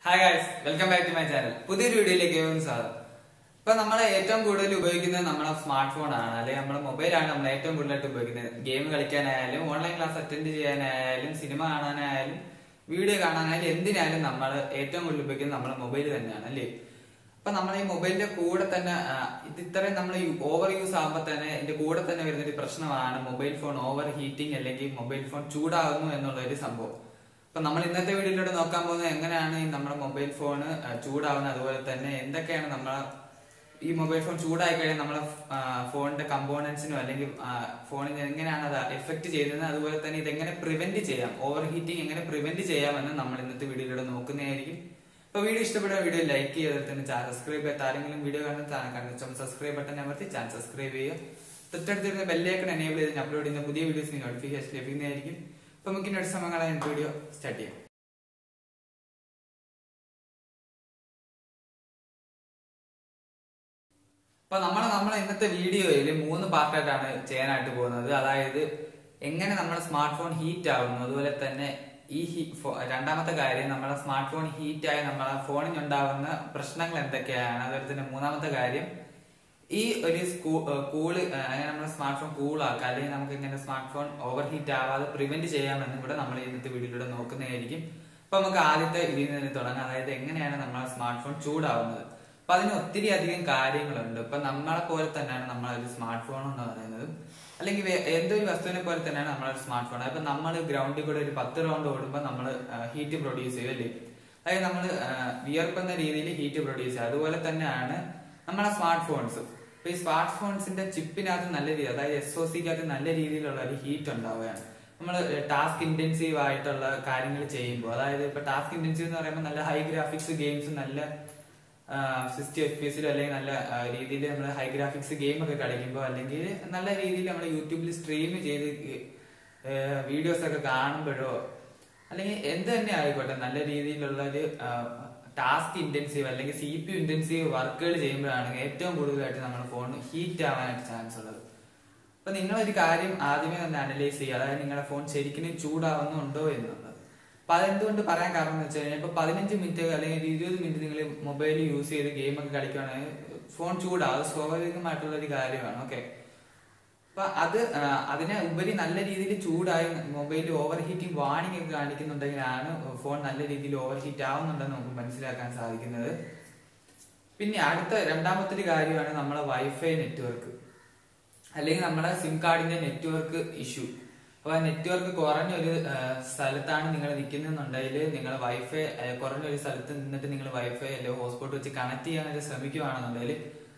hi guys welcome back to my channel പുതിയൊരു വീഡിയോയിലേക്ക് ഏവർക്കും സ്വാഗതം ഇപ്പൊ നമ്മൾ ഏറ്റവും കൂടുതൽ ഉപയോഗിക്കുന്നത് നമ്മളെ സ്മാർട്ട് ഫോൺ ആണ് അല്ലെങ്കിൽ നമ്മുടെ മൊബൈലാണ് നമ്മൾ ഏറ്റവും കൂടുതലായിട്ട് ഉപയോഗിക്കുന്നത് ഗെയിം കളിക്കാനായാലും ഓൺലൈൻ ക്ലാസ് അറ്റൻഡ് ചെയ്യാനായാലും സിനിമ കാണാനായാലും വീഡിയോ കാണാനായാലും എന്തിനായാലും നമ്മൾ ഏറ്റവും കൂടുതൽ ഉപയോഗിക്കുന്നത് നമ്മുടെ മൊബൈൽ തന്നെയാണ് അല്ലേ അപ്പൊ നമ്മൾ ഈ മൊബൈലിന്റെ കൂടെ തന്നെ ആ, ഇത് ഇത്രയും നമ്മൾ ഓവർ യൂസ് ആകുമ്പോൾ തന്നെ ഇതിന്റെ കൂടെ തന്നെ വരുന്ന ഒരു പ്രശ്നമാണ് മൊബൈൽ ഫോൺ ഓവർ ഹീറ്റിംഗ് അല്ലെങ്കിൽ മൊബൈൽ ഫോൺ ചൂടാകുന്നു എന്നുള്ള ഒരു സംഭവം അപ്പൊ നമ്മൾ ഇന്നത്തെ വീഡിയോയിലൂടെ നോക്കാൻ പോകുന്നത് എങ്ങനെയാണ് ഈ നമ്മുടെ മൊബൈൽ ഫോൺ ചൂടാവുന്നത് അതുപോലെ തന്നെ എന്തൊക്കെയാണ് നമ്മളെ ഈ മൊബൈൽ ഫോൺ ചൂടായി കഴിഞ്ഞാൽ നമ്മളെ ആ, ഫോണിന്റെ കമ്പോണൻസിനോ അല്ലെങ്കിൽ ആ, ഫോണിന് എങ്ങനെയാണ് അത് എഫക്ട് ചെയ്യുന്നത് അതുപോലെ തന്നെ ഇത് എങ്ങനെ പ്രിവെന്റ് ചെയ്യാം ഓവർ ഹീറ്റിംഗ് എങ്ങനെ പ്രിവെന്റ് ചെയ്യാമെന്ന് നമ്മൾ ഇന്നത്തെ വീഡിയോയിലൂടെ നോക്കുന്നതായിരിക്കും അപ്പൊ വീഡിയോ ഇഷ്ടപ്പെട്ട വീഡിയോ ലൈക്ക് ചെയ്ത് തന്നെ ചാനൽ സബ്സ്ക്രൈബ് ചെയ്യാത്ത ആരെങ്കിലും വീഡിയോ കാണുന്ന സബ്സ്ക്രൈബ് ബട്ടൺ അമർത്തി ചാനൽ സബ്സ്ക്രൈബ് ചെയ്യുക തൊട്ടടുത്തിരുന്ന ബെല്ലേക്കൺ എനേബിൾ ചെയ്ത് ഞാൻ അപ്ലോഡ് ചെയ്യുന്ന പുതിയ വീഡിയോസിന് നോട്ടിഫിക്കേഷൻ ലഭിക്കുന്നതായിരിക്കും അപ്പൊ നമുക്ക് ഇനി അടുത്ത സമയങ്ങളെ വീഡിയോ സ്റ്റാർട്ട് ചെയ്യാം അപ്പൊ നമ്മൾ നമ്മളെ ഇന്നത്തെ വീഡിയോയിൽ മൂന്ന് പാർട്ടായിട്ടാണ് ചെയ്യാനായിട്ട് പോകുന്നത് അതായത് എങ്ങനെ നമ്മുടെ സ്മാർട്ട് ഫോൺ ഹീറ്റ് ആവുന്നു അതുപോലെ തന്നെ ഈ ഹീ- ഫോ- രണ്ടാമത്തെ കാര്യം നമ്മുടെ സ്മാർട്ട് ഫോൺ ഹീറ്റ് ആയി നമ്മളെ ഫോണിന് ഉണ്ടാവുന്ന പ്രശ്നങ്ങൾ എന്തൊക്കെയാണ് അതുപോലെ തന്നെ മൂന്നാമത്തെ കാര്യം ഈ ഒരു സ്കൂ കൂള് അങ്ങനെ നമ്മുടെ സ്മാർട്ട് ഫോൺ കൂളാക്കാം അല്ലെങ്കിൽ നമുക്ക് ഇങ്ങനെ സ്മാർട്ട് ഫോൺ ഓവർ ഹീറ്റ് ആവാതെ പ്രിവെന്റ് ചെയ്യാമെന്നും കൂടെ നമ്മൾ ഇന്നത്തെ വീഡിയോയിലൂടെ നോക്കുന്നതായിരിക്കും അപ്പൊ നമുക്ക് ആദ്യത്തെ ഇതിൽ നിന്ന് തുടങ്ങാം അതായത് എങ്ങനെയാണ് നമ്മളെ സ്മാർട്ട് ഫോൺ ചൂടാവുന്നത് അപ്പൊ അതിന് ഒത്തിരി അധികം കാര്യങ്ങളുണ്ട് ഇപ്പൊ നമ്മളെ പോലെ തന്നെയാണ് നമ്മളൊരു സ്മാർട്ട് ഫോൺ എന്ന് പറയുന്നത് അല്ലെങ്കിൽ വേ- എന്തൊരു വസ്തുവിനെ പോലെ തന്നെയാണ് നമ്മളൊരു സ്മാർട്ട് ഫോൺ അപ്പൊ നമ്മൾ ഗ്രൗണ്ടിൽ കൂടെ ഒരു പത്ത് റൗണ്ട് ഓടുമ്പോൾ നമ്മൾ ഹീറ്റ് പ്രൊഡ്യൂസ് ചെയ്യും അല്ലേ അതായത് നമ്മൾ വിയർക്കുന്ന രീതിയിൽ ഹീറ്റ് പ്രൊഡ്യൂസ് ചെയ്യും അതുപോലെ തന്നെയാണ് നമ്മളെ സ്മാർട്ട് ഫോൺസ് ഇപ്പൊ ഈ സ്മാർട്ട് ഫോൺസിന്റെ ചിപ്പിനകത്ത് നല്ല രീതി അതായത് എസ് ഒ സിക്കകത്ത് നല്ല രീതിയിലുള്ള ഒരു ഹീറ്റ് ഉണ്ടാവുകയാണ് നമ്മൾ ടാസ്ക് ഇന്റൻസീവ് ആയിട്ടുള്ള കാര്യങ്ങൾ ചെയ്യുമ്പോൾ അതായത് ഇപ്പൊ ടാസ്ക് ഇന്റൻസീവ് എന്ന് പറയുമ്പോൾ നല്ല ഹൈ ഗ്രാഫിക്സ് ഗെയിംസ് നല്ല സിക്സ്റ്റി എഫ് പി എസിലും അല്ലെങ്കിൽ നല്ല രീതിയിൽ നമ്മൾ ഹൈ ഗ്രാഫിക്സ് ഗെയിം ഒക്കെ കളിക്കുമ്പോൾ അല്ലെങ്കിൽ നല്ല രീതിയിൽ നമ്മൾ യൂട്യൂബിൽ സ്ട്രീം ചെയ്ത് വീഡിയോസ് ഒക്കെ കാണുമ്പോഴോ അല്ലെങ്കിൽ എന്ത് തന്നെ ആയിക്കോട്ടെ നല്ല രീതിയിലുള്ള ഒരു ടാസ്ക് ഇന്റൻസീവ് അല്ലെങ്കിൽ സി പി ഇന്റൻസീവ് വർക്കുകൾ ചെയ്യുമ്പോഴാണ് ഏറ്റവും കൂടുതലായിട്ട് നമ്മുടെ ഫോൺ ഹീറ്റ് ആവാനായിട്ട് ചാൻസ് ഉള്ളത് അപ്പൊ നിങ്ങളൊരു കാര്യം ആദ്യമേ തന്നെ അനലൈസ് ചെയ്യുക അതായത് നിങ്ങളുടെ ഫോൺ ശരിക്കും ചൂടാവുന്നുണ്ടോ എന്നുള്ളത് അപ്പൊ അതെന്തുകൊണ്ട് പറയാൻ കാരണം എന്ന് വെച്ച് കഴിഞ്ഞാൽ ഇപ്പൊ പതിനഞ്ച് മിനിറ്റ് അല്ലെങ്കിൽ ഒരു ഇരുപത് മിനിറ്റ് നിങ്ങൾ മൊബൈൽ യൂസ് ചെയ്ത് ഗെയിം ഒക്കെ കളിക്കുകയാണെങ്കിൽ ഫോൺ ചൂടാവും അത് സ്വാഭാവികമായിട്ടുള്ള ഒരു കാര്യമാണ് ഓക്കെ അപ്പൊ അത് ആ, അതിനെ ഉപരി നല്ല രീതിയിൽ ചൂടായി മൊബൈൽ ഓവർ ഹീറ്റിംഗ് വാണിംഗ് ഒക്കെ കാണിക്കുന്നുണ്ടെങ്കിലാണ് ഫോൺ നല്ല രീതിയിൽ ഓവർ ഹീറ്റ് ആവുന്നുണ്ടെന്ന് നമുക്ക് മനസ്സിലാക്കാൻ സാധിക്കുന്നത് പിന്നെ അടുത്ത രണ്ടാമത്തെ ഒരു കാര്യമാണ് നമ്മളെ വൈഫൈ നെറ്റ്വർക്ക് അല്ലെങ്കിൽ നമ്മുടെ സിം കാർഡിന്റെ നെറ്റ്വർക്ക് ഇഷ്യൂ അപ്പൊ നെറ്റ്വർക്ക് കുറഞ്ഞൊരു ആ, സ്ഥലത്താണ് നിങ്ങൾ നിൽക്കുന്നുണ്ടെങ്കിൽ നിങ്ങൾ വൈഫൈ ആ, കുറഞ്ഞൊരു സ്ഥലത്ത് നിന്നിട്ട് നിങ്ങൾ വൈഫൈ അല്ലെങ്കിൽ ഹോട്ട്സ്പോട്ട് വെച്ച് കണക്ട് ചെയ്യാനായിട്ട് ശ്രമിക്കുകയാണെന്നുണ്ടെങ്കിൽ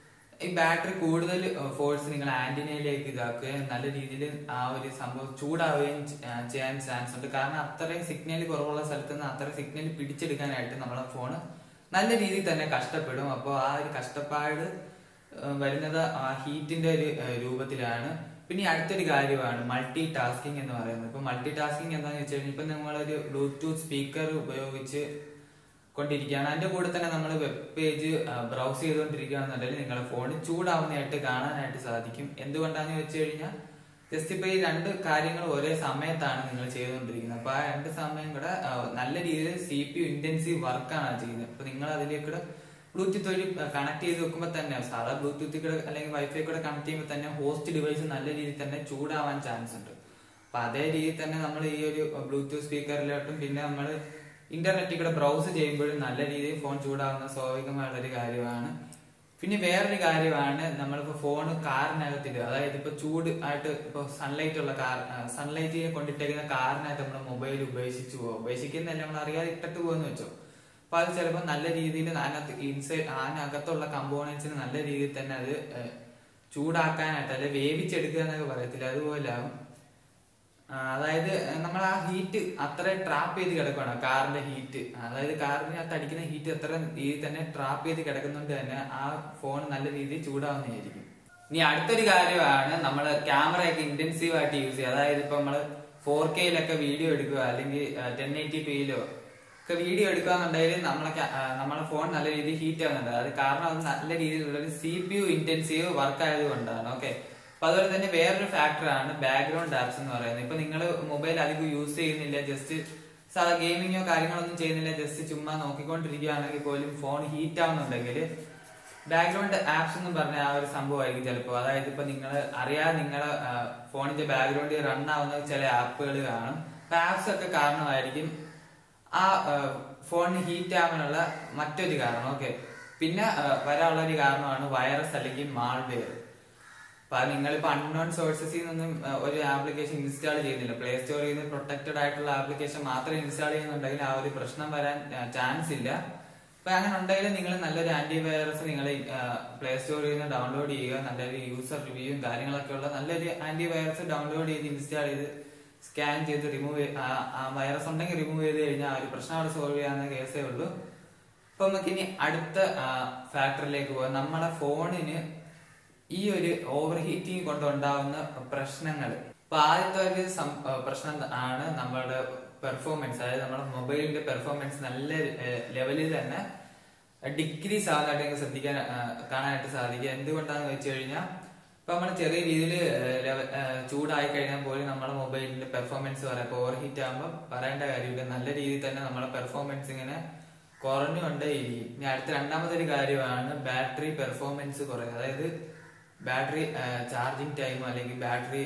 ഈ ബാറ്ററി കൂടുതൽ ഫോഴ്സ് നിങ്ങൾ ആന്റിനയിലേക്ക് ഇതാക്കുകയും നല്ല രീതിയിൽ ആ ഒരു സംഭവം ചൂടാവുകയും ചെ- ആ, ചെയ്യാൻ ചാൻസ് ഉണ്ട് കാരണം അത്രയും സിഗ്നൽ കുറവുള്ള സ്ഥലത്ത് നിന്ന് അത്രയും സിഗ്നൽ പിടിച്ചെടുക്കാനായിട്ട് നമ്മളെ ഫോണ് നല്ല രീതിയിൽ തന്നെ കഷ്ടപ്പെടും അപ്പോൾ ആ ഒരു കഷ്ടപ്പാട് ഏഹ് വരുന്നത് ആ ഹീറ്റിന്റെ ഒരു ഏഹ് രൂപത്തിലാണ് പിന്നെ ഈ അടുത്തൊരു കാര്യമാണ് മൾട്ടി ടാസ്കിങ് എന്ന് പറയുന്നത് ഇപ്പൊ മൾട്ടി ടാസ്കിങ് എന്താന്ന് വെച്ച് കഴിഞ്ഞാൽ ഇപ്പൊ നിങ്ങളൊരു ബ്ലൂടൂത്ത് സ്പീക്കർ ഉപയോഗിച്ച് കൊണ്ടിരിക്കുകയാണ് അതിന്റെ കൂടെ തന്നെ നമ്മൾ വെബ് പേജ് ബ്രൗസ് ചെയ്തുകൊണ്ടിരിക്കുകയാണെന്നുണ്ടെങ്കിൽ നിങ്ങളുടെ ഫോൺ ചൂടാവുന്നതായിട്ട് കാണാനായിട്ട് സാധിക്കും എന്തുകൊണ്ടാന്ന് വെച്ച് കഴിഞ്ഞാൽ ജസ്റ്റ് ഇപ്പൊ ഈ രണ്ട് കാര്യങ്ങൾ ഒരേ സമയത്താണ് നിങ്ങൾ ചെയ്തുകൊണ്ടിരിക്കുന്നത് അപ്പൊ ആ രണ്ട് സമയം കൂടെ ആ, നല്ല രീതിയിൽ സി പി യു ഇന്റൻസീവ് വർക്കാണ് ചെയ്യുന്നത് അപ്പൊ നിങ്ങൾ അതിലേക്കൂടെ ബ്ലൂടൂത്ത് വഴി കണക്ട് ചെയ്ത് വെക്കുമ്പോൾ തന്നെ സാധാ ബ്ലൂടൂത്തിൽ കൂടെ അല്ലെങ്കിൽ വൈഫൈ കൂടെ കണക്ട് ചെയ്യുമ്പോൾ തന്നെ ഹോസ്റ്റ് ഡിവൈസ് നല്ല രീതിയിൽ തന്നെ ചൂടാവാൻ ചാൻസ് ഉണ്ട് അപ്പൊ അതേ രീതിയിൽ തന്നെ നമ്മൾ ഈ ഒരു ബ്ലൂടൂത്ത് സ്പീക്കറിലോട്ടും പിന്നെ നമ്മൾ ഇന്റർനെറ്റിൽ കൂടെ ബ്രൗസ് ചെയ്യുമ്പോഴും നല്ല രീതിയിൽ ഫോൺ ചൂടാവുന്ന സ്വാഭാവികമായുള്ള ഒരു കാര്യമാണ് പിന്നെ വേറൊരു കാര്യമാണ് നമ്മളിപ്പോ ഫോൺ കാറിനകത്തിട്ട് അതായത് ഇപ്പൊ ചൂട് ആയിട്ട് ഇപ്പൊ സൺലൈറ്റ് ഉള്ള കാർ സൺലൈറ്റ് കൊണ്ടിട്ടേക്കുന്ന കാറിനകത്ത് നമ്മൾ മൊബൈൽ ഉപേക്ഷിച്ചു പോകും ഉപേക്ഷിക്കുന്നതല്ല നമ്മൾ അറിയാതെ ഇട്ടിട്ട് പോകുന്ന വെച്ചോ അപ്പൊ അത് ചിലപ്പോൾ നല്ല രീതിയിൽ അതിനകത്ത് ഇൻസൈഡ് അതിനകത്തുള്ള കമ്പോണൻസിന് നല്ല രീതിയിൽ തന്നെ അത് ഏഹ്, ചൂടാക്കാനായിട്ട് അല്ലെ വേവിച്ചെടുക്കുക എന്നൊക്കെ പറയത്തില്ല അതുപോലെ ആവും ആ, അതായത് നമ്മൾ ആ ഹീറ്റ് അത്ര ട്രാപ്പ് ചെയ്ത് കിടക്കുകയാണ് കാറിന്റെ ഹീറ്റ് അതായത് കാറിനകത്ത് അടിക്കുന്ന ഹീറ്റ് അത്ര രീതിയിൽ തന്നെ ട്രാപ്പ് ചെയ്ത് കിടക്കുന്നുണ്ട് തന്നെ ആ ഫോൺ നല്ല രീതിയിൽ ചൂടാവുന്നതായിരിക്കും ഇനി അടുത്തൊരു കാര്യമാണ് നമ്മൾ ക്യാമറയൊക്കെ ഇന്റൻസീവ് ആയിട്ട് യൂസ് ചെയ്യുക അതായത് ഇപ്പൊ നമ്മള് ഫോർ കെയിലൊക്കെ വീഡിയോ എടുക്കുക അല്ലെങ്കിൽ ടെൻ എയ്റ്റി പിയിലോ ഒക്കെ വീഡിയോ എടുക്കുകയെന്നുണ്ടെങ്കിൽ നമ്മളെ ക്യാ- ആ, നമ്മളെ ഫോൺ നല്ല രീതിയിൽ ഹീറ്റ് ആവുന്നുണ്ട് അത് കാരണം അത് നല്ല രീതിയിലുള്ള ഒരു C P U intensive work ആയതുകൊണ്ടാണ് ഓക്കെ അപ്പൊ അതുപോലെ തന്നെ വേറൊരു ഫാക്ടറാണ് ബാക്ക്ഗ്രൗണ്ട് ആപ്സ് എന്ന് പറയുന്നത് ഇപ്പൊ നിങ്ങൾ മൊബൈൽ അധികം യൂസ് ചെയ്യുന്നില്ല ജസ്റ്റ് സാധാ ഗെയിമിങ്ങോ കാര്യങ്ങളൊന്നും ചെയ്യുന്നില്ല ജസ്റ്റ് ചുമ്മാ നോക്കിക്കൊണ്ടിരിക്കുകയാണെങ്കിൽ പോലും ഫോൺ ഹീറ്റ് ആവുന്നുണ്ടെങ്കിൽ ബാക്ക്ഗ്രൗണ്ട് ആപ്സ് എന്ന് പറഞ്ഞ ആ ഒരു സംഭവമായിരിക്കും ചിലപ്പോൾ അതായത് ഇപ്പൊ നിങ്ങൾ അറിയാതെ നിങ്ങളെ ഫോണിന്റെ ബാക്ക്ഗ്രൗണ്ടിൽ റൺ ആവുന്ന ചില ആപ്പുകൾ കാണും അപ്പൊ ആപ്സ് ഒക്കെ കാരണമായിരിക്കും ആ ഫോണിന് ഹീറ്റ് ആവാനുള്ള മറ്റൊരു കാരണം ഓക്കെ പിന്നെ ആ, വരാനുള്ള ഒരു കാരണമാണ് വൈറസ് അല്ലെങ്കിൽ മാൾവെയർ അപ്പൊ അത് നിങ്ങളിപ്പോ അൺനോൺ സോഴ്സസിൽ നിന്നും ആ, ഒരു ആപ്ലിക്കേഷൻ ഇൻസ്റ്റാൾ ചെയ്യുന്നില്ല പ്ലേ സ്റ്റോറിൽ നിന്ന് പ്രൊട്ടക്റ്റഡ് ആയിട്ടുള്ള ആപ്ലിക്കേഷൻ മാത്രം ഇൻസ്റ്റാൾ ചെയ്യുന്നുണ്ടെങ്കിൽ ആ ഒരു പ്രശ്നം വരാൻ ചാൻസ് ഇല്ല അപ്പൊ അങ്ങനെ ഉണ്ടെങ്കിൽ നിങ്ങൾ നല്ലൊരു ആന്റി വൈറസ് നിങ്ങൾ പ്ലേ സ്റ്റോറിൽ നിന്ന് ഡൗൺലോഡ് ചെയ്യുക നല്ലൊരു യൂസർ റിവ്യൂവും കാര്യങ്ങളൊക്കെ ഉള്ള നല്ലൊരു ആന്റി വൈറസ് ഡൗൺലോഡ് ചെയ്ത് ഇൻസ്റ്റാൾ ചെയ്ത് സ്കാൻ ചെയ്ത് റിമൂവ് വൈറസ് ഉണ്ടെങ്കിൽ റിമൂവ് ചെയ്ത് കഴിഞ്ഞാൽ ആ ഒരു പ്രശ്നം അവിടെ സോൾവ് ചെയ്യാവുന്ന കേസേ ഉള്ളൂ അപ്പൊ നമുക്ക് ഇനി അടുത്ത ഫാക്ടറിലേക്ക് പോകാം നമ്മളെ ഫോണിന് ഈ ഒരു ഓവർ ഹീറ്റിംഗ് കൊണ്ടുണ്ടാവുന്ന പ്രശ്നങ്ങൾ അപ്പൊ ആദ്യത്തെ ഒരു സം- ആ, പ്രശ്നം ആണ് നമ്മളുടെ പെർഫോമൻസ് അതായത് നമ്മുടെ മൊബൈലിന്റെ പെർഫോമൻസ് നല്ല ലെവലിൽ തന്നെ ഡിക്രീസ് ആവുന്നതായിട്ട് നിങ്ങൾക്ക് ശ്രദ്ധിക്കാൻ ആ, കാണാനായിട്ട് സാധിക്കും എന്തുകൊണ്ടാന്ന് വെച്ച് കഴിഞ്ഞാൽ ഇപ്പൊ നമ്മൾ ചെറിയ രീതിയിൽ ചൂടായി കഴിഞ്ഞാൽ പോലും നമ്മുടെ മൊബൈലിന്റെ പെർഫോമൻസ് പറയാം ഇപ്പൊ ഓവർ ഹീറ്റ് ആകുമ്പോൾ പറയേണ്ട കാര്യമില്ല നല്ല രീതിയിൽ തന്നെ നമ്മുടെ പെർഫോമൻസ് ഇങ്ങനെ കുറഞ്ഞുകൊണ്ടേയിരിക്കും ഇനി അടുത്ത രണ്ടാമത്തെ ഒരു കാര്യമാണ് ബാറ്ററി പെർഫോമൻസ് കുറയുന്നത് അതായത് ബാറ്ററി ചാർജിങ് ടൈം അല്ലെങ്കിൽ ബാറ്ററി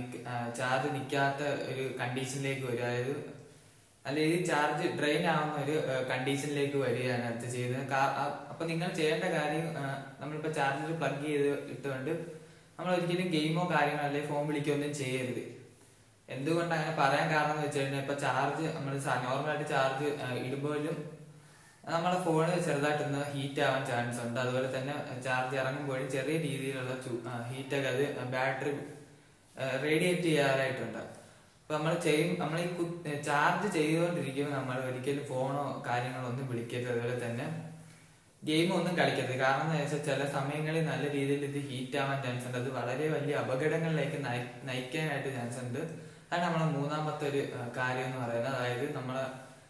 ചാർജ് നിൽക്കാത്ത ഒരു കണ്ടീഷനിലേക്ക് വരും അതായത് നല്ല രീതിയിൽ ചാർജ് ഡ്രെയിൻ ആവുന്ന ഒരു കണ്ടീഷനിലേക്ക് വരികയാണ് അടുത്ത് ചെയ്യുന്നത് കാ- ആ- അപ്പൊ നിങ്ങൾ ചെയ്യേണ്ട കാര്യം ആ, നമ്മളിപ്പോ ചാർജർ പ്ലഗ് ചെയ്ത് ഇട്ടുകൊണ്ട് നമ്മൾ ഒരിക്കലും ഗെയിമോ കാര്യങ്ങളോ അല്ലെങ്കിൽ ഫോൺ വിളിക്കുകയോ ഒന്നും ചെയ്യരുത് എന്തുകൊണ്ട് അങ്ങനെ പറയാൻ കാരണം എന്ന് വെച്ച് കഴിഞ്ഞാൽ ഇപ്പൊ ചാർജ് നമ്മൾ നോർമലായിട്ട് ചാർജ് ഇടുമ്പോഴും നമ്മളെ ഫോണ് ചെറുതായിട്ടൊന്ന് ഹീറ്റ് ആവാൻ ചാൻസ് ഉണ്ട് അതുപോലെ തന്നെ ചാർജ് ഇറങ്ങുമ്പോഴും ചെറിയ രീതിയിലുള്ള ഹീറ്റൊക്കെ അത് ബാറ്ററി റേഡിയേറ്റ് ചെയ്യാനായിട്ടുണ്ട് അപ്പൊ നമ്മൾ ചെയ്യും നമ്മൾ ഈ ചാർജ് ചെയ്തുകൊണ്ടിരിക്കുമ്പോൾ നമ്മൾ ഒരിക്കലും ഫോണോ കാര്യങ്ങളോ ഒന്നും വിളിക്കരുത് അതുപോലെ തന്നെ ഗെയിം ഒന്നും കളിക്കരുത് കാരണം എന്താ വെച്ചാൽ ചില സമയങ്ങളിൽ നല്ല രീതിയിൽ ഇത് ഹീറ്റ് ആവാൻ ചാൻസ് ഉണ്ട് അത് വളരെ വലിയ അപകടങ്ങളിലേക്ക് നയി- നയിക്കാനായിട്ട് ചാൻസ് ഉണ്ട് അതാണ് നമ്മളെ മൂന്നാമത്തെ ഒരു ആ, കാര്യം എന്ന് പറയുന്നത് അതായത് നമ്മളെ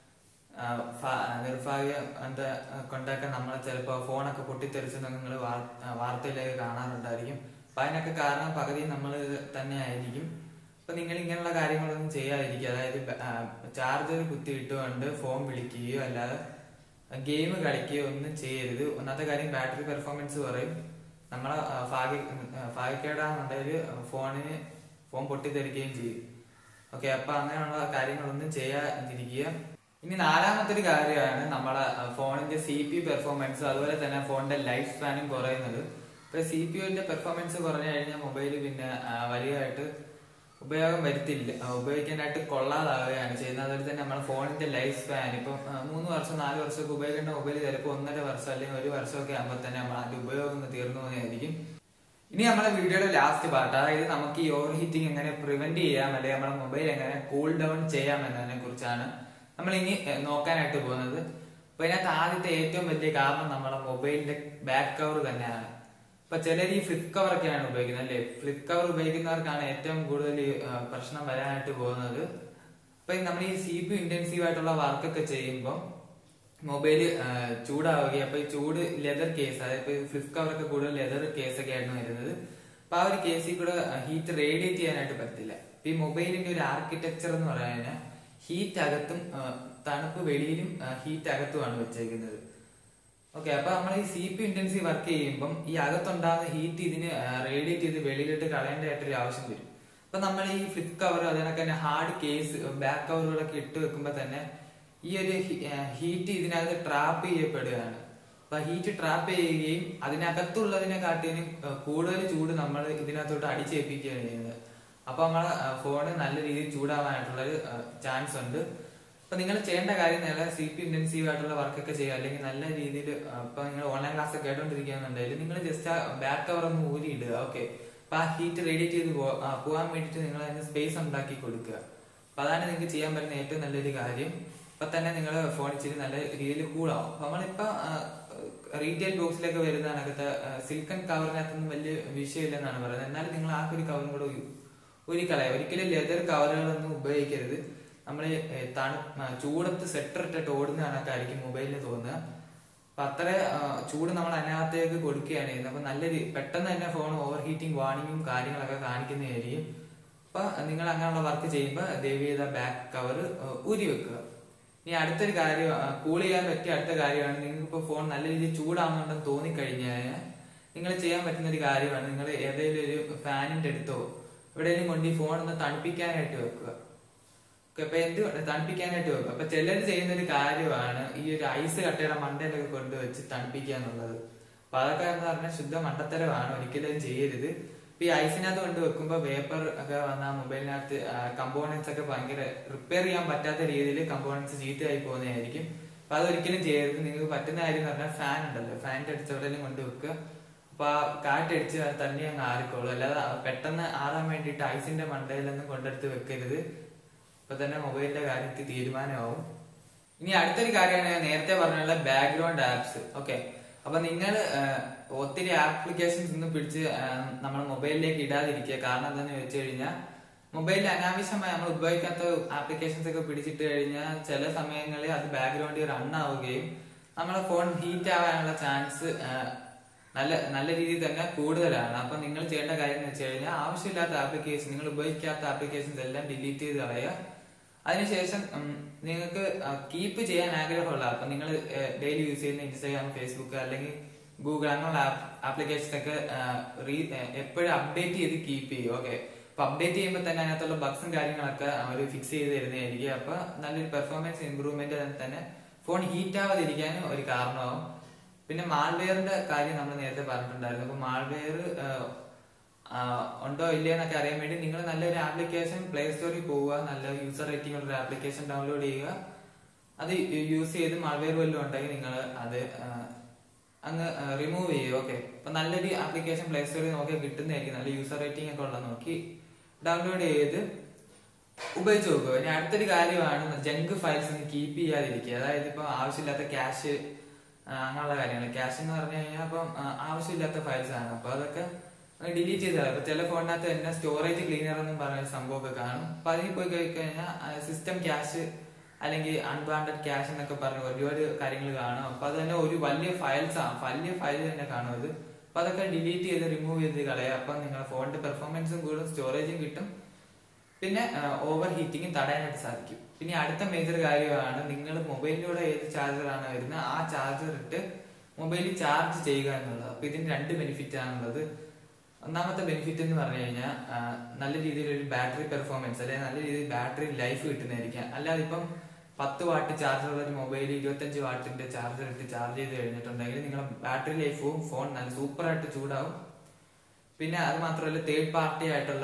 ആ, ഫ- നിർഭാഗ്യം എന്താ കൊണ്ടൊക്കെ നമ്മളെ ചിലപ്പോ ഫോണൊക്കെ പൊട്ടിത്തെറിച്ച് നിങ്ങൾ വാർത്തയിലേക്ക് കാണാറുണ്ടായിരിക്കും അപ്പൊ അതിനൊക്കെ കാരണം പകുതി നമ്മൾ തന്നെ ആയിരിക്കും അപ്പൊ നിങ്ങൾ ഇങ്ങനെയുള്ള കാര്യങ്ങളൊന്നും ചെയ്യാതിരിക്കുക അതായത് ചാർജർ കുത്തിയിട്ടുകൊണ്ട് ഫോൺ വിളിക്കുകയോ അല്ലാതെ ഗെയിം കളിക്കുകയോ ഒന്നും ചെയ്യരുത് ഒന്നാമത്തെ കാര്യം ബാറ്ററി പെർഫോമൻസ് കുറയും നമ്മളെ ആ, ഭാഗ്യ ആ, ഭാഗ്യക്കേടാണെന്നുണ്ടെങ്കിൽ ഫോണിന് ഫോൺ പൊട്ടിത്തെറിക്കുകയും ചെയ്യും ഓക്കെ അപ്പൊ അങ്ങനെയുള്ള കാര്യങ്ങളൊന്നും ചെയ്യാതിരിക്കുക ഇനി നാലാമത്തെ ഒരു കാര്യമാണ് നമ്മളെ ആ, ഫോണിന്റെ സി പി പെർഫോമൻസ് അതുപോലെ തന്നെ ഫോണിന്റെ ലൈഫ് സ്പാനും കുറയുന്നത് ഇപ്പൊ സി പി യുവിന്റെ പെർഫോമൻസ് കുറഞ്ഞു കഴിഞ്ഞാൽ മൊബൈൽ പിന്നെ ആ, വലിയതായിട്ട് ഉപയോഗം വരുത്തില്ല ആ, ഉപയോഗിക്കാനായിട്ട് കൊള്ളാതാവുകയാണ് ചെയ്യുന്നത് അതുപോലെ തന്നെ നമ്മുടെ ഫോണിന്റെ ലൈഫ് സ്പാൻ ഇപ്പം ആ, മൂന്ന് വർഷം നാല് വർഷമൊക്കെ ഉപയോഗിക്കേണ്ട മൊബൈൽ ചിലപ്പോൾ ഒന്നര വർഷം അല്ലെങ്കിൽ ഒരു വർഷമൊക്കെ ആകുമ്പോൾ തന്നെ നമ്മൾ അതിന്റെ ഉപയോഗം ഒന്ന് തീർന്നു പോകുന്നതായിരിക്കും ഇനി നമ്മളെ വീഡിയോയുടെ ലാസ്റ്റ് പാർട്ട് അതായത് നമുക്ക് ഈ ഓവർ ഹീറ്റിംഗ് എങ്ങനെ പ്രിവെന്റ് ചെയ്യാം അല്ലെങ്കിൽ നമ്മുടെ മൊബൈൽ എങ്ങനെ കൂൾ ഡൗൺ ചെയ്യാം എന്നതിനെ കുറിച്ചാണ് നമ്മൾ ഇനി ഏഹ്, നോക്കാനായിട്ട് പോകുന്നത് അപ്പൊ ഇതിനകത്ത് ആദ്യത്തെ ഏറ്റവും വലിയ കാരണം നമ്മുടെ മൊബൈലിന്റെ ബാക്ക് കവർ തന്നെയാണ് ഇപ്പൊ ചിലർ ഈ ഫ്ലിപ്പ് കവർ ഒക്കെയാണ് ഉപയോഗിക്കുന്നത് അല്ലേ ഫ്ലിപ്പ് കവർ ഉപയോഗിക്കുന്നവർക്കാണ് ഏറ്റവും കൂടുതൽ ഈ, ആ, പ്രശ്നം വരാനായിട്ട് പോകുന്നത് ഇപ്പൊ നമ്മൾ ഈ സി പി ഇന്റൻസീവ് ആയിട്ടുള്ള വർക്കൊക്കെ ചെയ്യുമ്പോൾ മൊബൈൽ ചൂടാവുകയും അപ്പൊ ഈ ചൂട് ലെതർ കേസ് അതായത് ഫ്ലിപ്പ് കവർ ഒക്കെ കൂടുതൽ ലെതർ കേസ് ഒക്കെ ആയിരുന്നു വരുന്നത് അപ്പൊ ആ ഒരു കേസിൽ കൂടെ ഹീറ്റ് റേഡിയേറ്റ് ചെയ്യാനായിട്ട് പറ്റില്ല ഇപ്പൊ ഈ മൊബൈലിന്റെ ഒരു ആർക്കിടെക്ചർ എന്ന് പറയാൻ ഹീറ്റ് അകത്തും ആ, തണുപ്പ് വെളിയിലും ഹീറ്റ് അകത്തുമാണ് വെച്ചേക്കുന്നത് ഓക്കെ അപ്പൊ നമ്മൾ ഈ സി പി ഇന്റൻസീവ് വർക്ക് ചെയ്യുമ്പം ഈ അകത്തുണ്ടാകുന്ന ഹീറ്റ് ഇതിന് റേഡിയേറ്റ് ചെയ്ത് വെളിയിലിട്ട് കളയേണ്ടതായിട്ടൊരു ആവശ്യം വരും അപ്പൊ നമ്മൾ ഈ ഫ്ലിപ്പ് കവർ അതിനൊക്കെ തന്നെ ഹാർഡ് കേസ് ബാക്ക് കവറുകളൊക്കെ ഇട്ട് വെക്കുമ്പോ തന്നെ ഈ ഒരു ഹീറ്റ് ഇതിനകത്ത് ട്രാപ്പ് ചെയ്യപ്പെടുകയാണ് അപ്പൊ ഹീറ്റ് ട്രാപ്പ് ചെയ്യുകയും അതിനകത്തുള്ളതിനെ കാട്ടിയതിന് കൂടുതൽ ചൂട് നമ്മൾ ഇതിനകത്തോട്ട് അടിച്ചേൽപ്പിക്കുകയാണ് ചെയ്യുന്നത് അപ്പൊ നമ്മളെ ഫോണ് നല്ല രീതിയിൽ ചൂടാവാനായിട്ടുള്ള ഒരു ചാൻസ് ഉണ്ട് അപ്പൊ നിങ്ങൾ ചെയ്യേണ്ട കാര്യം നല്ല സി പി ഇന്റൻസീവ് ആയിട്ടുള്ള വർക്കൊക്കെ ചെയ്യുക അല്ലെങ്കിൽ നല്ല രീതിയിൽ ഇപ്പൊ നിങ്ങൾ ഓൺലൈൻ ക്ലാസ് ഒക്കെ കേട്ടോണ്ടിരിക്കുകയാണെന്നുണ്ടെങ്കിൽ നിങ്ങൾ ജസ്റ്റ് ആ ബാക്ക് കവർ ഒന്ന് ഊരി ഇടുക ഓക്കെ അപ്പൊ ആ ഹീറ്റ് റേഡിയേറ്റ് ചെയ്ത് പോ- ആ, പോകാൻ വേണ്ടിയിട്ട് നിങ്ങൾ അതിന് സ്പേസ് ഉണ്ടാക്കി കൊടുക്കുക അപ്പൊ അതാണ് നിങ്ങൾക്ക് ചെയ്യാൻ പറ്റുന്ന ഏറ്റവും നല്ലൊരു കാര്യം അപ്പൊ തന്നെ നിങ്ങൾ ഫോൺ ഇച്ചിരി നല്ല രീതിയിൽ കൂളാവും അപ്പൊ നമ്മളിപ്പോ റീറ്റെയിൽ ബോക്സിലൊക്കെ വരുന്ന കണക്കത്തെ സിൽക്കൺ കവറിനകത്തൊന്നും വലിയ വിഷയമില്ലെന്നാണ് പറയുന്നത് എന്നാലും നിങ്ങൾ ആ ഒരു കവറും കൂടെ ഉ- ഊരിക്കളയാം ഒരിക്കലും ലെതർ കവറുകളൊന്നും ഉപയോഗിക്കരുത് നമ്മൾ തണു ആ, ചൂടത്ത് സെറ്റർ ഇട്ടിട്ട് ഓടുന്ന കണക്കായിരിക്കും മൊബൈലിന് തോന്നുക അപ്പൊ അത്ര ആ, ചൂട് നമ്മൾ അതിനകത്തേക്ക് കൊടുക്കുകയാണ് ചെയ്യുന്നത് അപ്പൊ നല്ല രീ- പെട്ടെന്ന് തന്നെ ഫോൺ ഓവർ ഹീറ്റിംഗ് വാർണിംഗും കാര്യങ്ങളൊക്കെ കാണിക്കുന്നതായിരിക്കും അപ്പൊ നിങ്ങൾ അങ്ങനെയുള്ള വർക്ക് ചെയ്യുമ്പോൾ ദയവ് ചെയ്ത ബാക്ക് കവർ ഊരി വെക്കുക ഇനി അടുത്തൊരു കാര്യം കൂൾ ചെയ്യാൻ പറ്റിയ അടുത്ത കാര്യമാണ് നിങ്ങൾക്ക് ഇപ്പോൾ ഫോൺ നല്ല രീതിയിൽ ചൂടാവുന്നുണ്ടെന്ന് തോന്നിക്കഴിഞ്ഞാൽ നിങ്ങൾ ചെയ്യാൻ പറ്റുന്ന ഒരു കാര്യമാണ് നിങ്ങൾ ഏതെങ്കിലും ഒരു ഫാനിന്റെ അടുത്തോ എവിടെയെങ്കിലും കൊണ്ട് ഈ ഫോൺ ഒന്ന് തണുപ്പിക്കാനായിട്ട് വെക്കുക ഓക്കെ, അപ്പൊ എന്ത് തണുപ്പിക്കാനായിട്ട് വെക്കുക അപ്പൊ ചിലർ ചെയ്യുന്ന ഒരു കാര്യമാണ് ഈ ഒരു ഐസ് കട്ടയുടെ മണ്ടയിലൊക്കെ കൊണ്ടുവച്ച് തണുപ്പിക്കുക എന്നുള്ളത് അപ്പൊ അതൊക്കെ എന്ന് പറഞ്ഞാൽ ശുദ്ധ മണ്ടത്തരമാണ് ഒരിക്കലും ചെയ്യരുത് ഇപ്പൊ ഈ ഐസിനകത്ത് കൊണ്ട് വെക്കുമ്പോ പേപ്പർ ഒക്കെ വന്ന മൊബൈലിനകത്ത് കമ്പോണൻസ് ഒക്കെ ഭയങ്കര റിപ്പയർ ചെയ്യാൻ പറ്റാത്ത രീതിയിൽ കമ്പോണൻസ് ചീത്തയായി പോകുന്നതായിരിക്കും അപ്പൊ അതൊരിക്കലും ചെയ്യരുത് നിങ്ങൾക്ക് പറ്റുന്ന കാര്യം എന്ന് പറഞ്ഞാൽ ഫാൻ ഉണ്ടല്ലോ ഫാനിന്റെ അടുത്ത് എവിടെയെങ്കിലും കൊണ്ട് വെക്കുക അപ്പൊ ആ കാറ്റടിച്ച് അത് തന്നെ അങ്ങ് ആറിക്കോളും അല്ലാതെ പെട്ടെന്ന് ആറാൻ വേണ്ടിയിട്ട് ഐസിന്റെ മണ്ടയിലൊന്നും കൊണ്ടെടുത്ത് വെക്കരുത് ഇപ്പൊ തന്നെ മൊബൈലിന്റെ കാര്യത്തിൽ തീരുമാനമാവും ഇനി അടുത്തൊരു കാര്യമാണ് ഞാൻ നേരത്തെ പറഞ്ഞുള്ള ബാക്ക്ഗ്രൗണ്ട് ആപ്സ് ഓക്കെ അപ്പൊ നിങ്ങൾ ഒത്തിരി ആപ്ലിക്കേഷൻസ് ഒന്നും പിടിച്ച് നമ്മുടെ മൊബൈലിലേക്ക് ഇടാതിരിക്കുക കാരണം എന്താണെന്ന് വെച്ച് കഴിഞ്ഞാൽ മൊബൈലിൽ അനാവശ്യമായി നമ്മൾ ഉപയോഗിക്കാത്ത ആപ്ലിക്കേഷൻസ് ഒക്കെ പിടിച്ചിട്ട് കഴിഞ്ഞാൽ ചില സമയങ്ങളിൽ അത് ബാക്ക്ഗ്രൗണ്ടിൽ റൺ ആവുകയും നമ്മുടെ ഫോൺ ഹീറ്റ് ആവാനുള്ള ചാൻസ് നല്ല നല്ല രീതിയിൽ തന്നെ കൂടുതലാണ് അപ്പൊ നിങ്ങൾ ചെയ്യേണ്ട കാര്യം എന്ന് വെച്ച് കഴിഞ്ഞാൽ ആവശ്യമില്ലാത്ത ആപ്ലിക്കേഷൻ നിങ്ങൾ ഉപയോഗിക്കാത്ത ആപ്ലിക്കേഷൻസ് എല്ലാം ഡിലീറ്റ് ചെയ്ത് കളയുക അതിനുശേഷം ഉം, നിങ്ങൾക്ക് കീപ്പ് ചെയ്യാൻ ആഗ്രഹമുള്ള അപ്പൊ നിങ്ങൾ ഡെയിലി യൂസ് ചെയ്യുന്ന ഇൻസ്റ്റാഗ്രാം ഫേസ്ബുക്ക് അല്ലെങ്കിൽ ഗൂഗിൾ അങ്ങനെയുള്ള ആപ്ലിക്കേഷൻസ് ഒക്കെ എപ്പോഴും അപ്ഡേറ്റ് ചെയ്ത് കീപ്പ് ചെയ്യും ഓക്കെ അപ്പൊ അപ്ഡേറ്റ് ചെയ്യുമ്പോൾ തന്നെ അതിനകത്തുള്ള ബഗ്സും കാര്യങ്ങളൊക്കെ അവർ ഫിക്സ് ചെയ്ത് തരുന്നതായിരിക്കും അപ്പൊ നല്ലൊരു പെർഫോമൻസ് ഇമ്പ്രൂവ്മെന്റ് തന്നെ ഫോൺ ഹീറ്റ് ആവാതിരിക്കാനും ഒരു കാരണമാവും പിന്നെ മാൾവെയറിന്റെ കാര്യം നമ്മൾ നേരത്തെ പറഞ്ഞിട്ടുണ്ടായിരുന്നു അപ്പൊ മാൾവെയർ ഉണ്ടോ ഇല്ലയോ എന്നൊക്കെ അറിയാൻ വേണ്ടി നിങ്ങൾ നല്ലൊരു ആപ്ലിക്കേഷൻ പ്ലേ സ്റ്റോറിൽ പോവുക നല്ല യൂസർ റേറ്റിംഗ് ഉള്ള ഒരു ആപ്ലിക്കേഷൻ ഡൗൺലോഡ് ചെയ്യുക അത് യൂസ് ചെയ്ത് മാൾവെയർ വല്ലതും ഉണ്ടെങ്കിൽ നിങ്ങൾ അത് ആ, അങ്ങ് റിമൂവ് ചെയ്യുക ഓക്കെ അപ്പൊ നല്ലൊരു ആപ്ലിക്കേഷൻ പ്ലേ സ്റ്റോറിൽ നോക്കിയാൽ കിട്ടുന്നതായിരിക്കും നല്ല യൂസർ റേറ്റിംഗ് ഒക്കെ ഉള്ളത് നോക്കി ഡൗൺലോഡ് ചെയ്ത് ഉപയോഗിച്ച് നോക്കുക ഇനി അടുത്തൊരു കാര്യമാണ് ജങ്ക് ഫയൽസ് കീപ്പ് ചെയ്യാതിരിക്കുക അതായത് ഇപ്പൊ ആവശ്യമില്ലാത്ത ക്യാഷ് അങ്ങനെയുള്ള കാര്യങ്ങൾ ക്യാഷ് എന്ന് പറഞ്ഞു കഴിഞ്ഞാൽ അപ്പം ആ, ആവശ്യമില്ലാത്ത ഫയൽസ് ആണ് അപ്പൊ അതൊക്കെ ഡിലീറ്റ് ചെയ്താൽ ഇപ്പൊ ചില ഫോണിനകത്ത് തന്നെ സ്റ്റോറേജ് ക്ലീനർ എന്നും പറയുന്ന സംഭവമൊക്കെ കാണും അപ്പൊ അതിൽ പോയി കഴിഞ്ഞാൽ സിസ്റ്റം ക്യാഷ് അല്ലെങ്കിൽ അൺവാണ്ടഡ് ക്യാഷ് എന്നൊക്കെ പറഞ്ഞ് ഒരുപാട് കാര്യങ്ങൾ കാണും അപ്പൊ അത് തന്നെ ഒരു വലിയ ഫയൽസ് ആണ് വലിയ ഫയൽ തന്നെ കാണും അത് അപ്പൊ അതൊക്കെ ഡിലീറ്റ് ചെയ്ത് റിമൂവ് ചെയ്ത് കളയുക അപ്പൊ നിങ്ങളുടെ ഫോണിന്റെ പെർഫോമൻസും കൂടും സ്റ്റോറേജും കിട്ടും പിന്നെ ഓവർ ഹീറ്റിംഗ് തടയാനായിട്ട് സാധിക്കും പിന്നെ അടുത്ത മേജർ കാര്യമാണ് നിങ്ങൾ മൊബൈലിലൂടെ ഏത് ചാർജറാണ് വരുന്നത് ആ ചാർജർ ഇട്ട് മൊബൈലിൽ ചാർജ് ചെയ്യുക എന്നുള്ളത് അപ്പൊ ഇതിന് രണ്ട് ബെനിഫിറ്റ് ആണുള്ളത് ഒന്നാമത്തെ ബെനിഫിറ്റ് എന്ന് പറഞ്ഞു കഴിഞ്ഞാൽ നല്ല രീതിയിൽ ഒരു ബാറ്ററി പെർഫോമൻസ് അല്ലെങ്കിൽ നല്ല രീതിയിൽ ബാറ്ററി ലൈഫ് കിട്ടുന്നതായിരിക്കാം അല്ലാതെ ഇപ്പം പത്ത് വാട്ട് ചാർജർ ഉള്ള ഒരു മൊബൈൽ ഇരുപത്തഞ്ച് വാട്ടിന്റെ ചാർജർ ഇട്ട് ചാർജ് ചെയ്ത് കഴിഞ്ഞിട്ടുണ്ടെങ്കിൽ നിങ്ങളുടെ ബാറ്ററി ലൈഫും ഫോൺ നല്ല സൂപ്പറായിട്ട് ചൂടാവും പിന്നെ അത് മാത്രമല്ല തേർഡ് പാർട്ടി ആയിട്ടുള്ള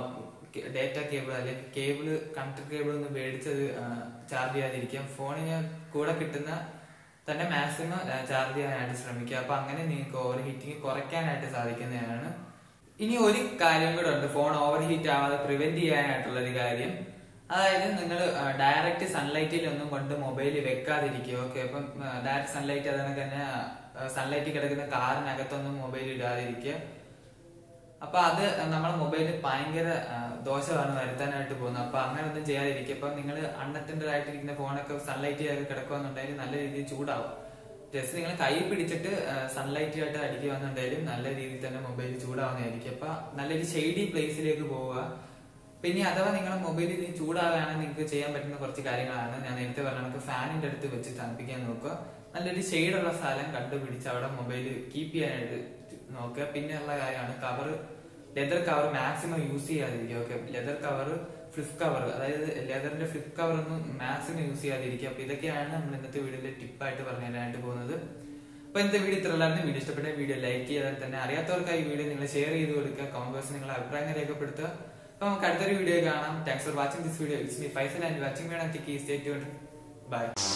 ഡേറ്റ കേബിൾ അല്ലെങ്കിൽ കേബിള് കണക്ടർ കേബിൾ ഒന്ന് മേടിച്ചത് ചാർജ് ചെയ്യാതിരിക്കാം ഫോണിന് കൂടെ കിട്ടുന്ന തന്നെ മാക്സിമം ചാർജ് ചെയ്യാനായിട്ട് ശ്രമിക്കുക അപ്പൊ അങ്ങനെ നിങ്ങൾക്ക് ഓവർ ഹീറ്റിംഗ് കുറയ്ക്കാനായിട്ട് സാധിക്കുന്നതാണ് ഇനി ഒരു കാര്യം കൂടെ ഉണ്ട് ഫോൺ ഓവർ ഹീറ്റ് ആവാതെ പ്രിവെന്റ് ചെയ്യാനായിട്ടുള്ള ഒരു കാര്യം അതായത് നിങ്ങൾ ഡയറക്റ്റ് സൺലൈറ്റിൽ ഒന്നും കൊണ്ട് മൊബൈൽ വെക്കാതിരിക്കുക ഓക്കെ അപ്പം ഡയറക്റ്റ് സൺലൈറ്റ് അതാണ് തന്നെ സൺലൈറ്റിൽ കിടക്കുന്ന കാറിനകത്തൊന്നും മൊബൈൽ ഇടാതിരിക്കുക അപ്പൊ അത് നമ്മളെ മൊബൈലിൽ ഭയങ്കര ആ, ദോഷമാണ് വരുത്താനായിട്ട് പോകുന്നത് അപ്പൊ അങ്ങനെ ഒന്നും ചെയ്യാതിരിക്കുക അപ്പൊ നിങ്ങൾ അൺഅറ്റൻഡഡ് ആയിട്ടിരിക്കുന്ന ഫോണൊക്കെ സൺലൈറ്റ് ചെയ്ത് കിടക്കുകയെന്നുണ്ടെങ്കിൽ നല്ല രീതിയിൽ ചൂടാവും ജസ്റ്റ് നിങ്ങൾ കൈ പിടിച്ചിട്ട് സൺലൈറ്റ് ആയിട്ട് അടിക്കുകയെന്നുണ്ടെങ്കിലും നല്ല രീതിയിൽ തന്നെ മൊബൈൽ ചൂടാവുന്നതായിരിക്കും അപ്പൊ നല്ലൊരു ഷെയ്ഡി പ്ലേസിലേക്ക് പോവുക പിന്നെ അഥവാ നിങ്ങളുടെ മൊബൈലിൽ ഇനി ചൂടാവുകയാണെങ്കിൽ നിങ്ങൾക്ക് ചെയ്യാൻ പറ്റുന്ന കുറച്ച് കാര്യങ്ങളാണ് ഞാൻ നേരത്തെ പറഞ്ഞ നമുക്ക് ഫാനിന്റെ അടുത്ത് വെച്ച് തണുപ്പിക്കാൻ നോക്കുക നല്ലൊരു ഷെയ്ഡുള്ള സ്ഥലം കണ്ടുപിടിച്ച് അവിടെ മൊബൈൽ കീപ്പ് ചെയ്യാനായിട്ട് നോക്കുക പിന്നെ ഉള്ള കാര്യമാണ് cover leather cover maximum use ചെയ്യാതിരിക്കുക okay leather cover flip cover അതായത് ലെതറിന്റെ ഫ്ലിപ്പ് കവർ ഒന്നും മാക്സിമം യൂസ് ചെയ്യാതിരിക്കുക അപ്പൊ ഇതൊക്കെയാണ് നമ്മൾ ഇന്നത്തെ വീഡിയോയിലെ ടിപ്പായിട്ട് പറഞ്ഞു തരാനായിട്ട് പോകുന്നത് അപ്പൊ ഇന്നത്തെ വീഡിയോ ഇത്ര ഉള്ളായിരുന്നു വീഡിയോ ഇഷ്ടപ്പെട്ട വീഡിയോ ലൈക്ക് ചെയ്താൽ തന്നെ അറിയാത്തവർക്കായി വീഡിയോ നിങ്ങൾ ഷെയർ ചെയ്ത് കൊടുക്കുക കോമേഴ്സ് നിങ്ങളുടെ അഭിപ്രായങ്ങൾ രേഖപ്പെടുത്തുക അപ്പൊ നമുക്ക് അടുത്തൊരു വീഡിയോ കാണാം thanks for watching this video it's me Faisal and watching വേണം സ്റ്റേ ട്യൂൺ ബൈ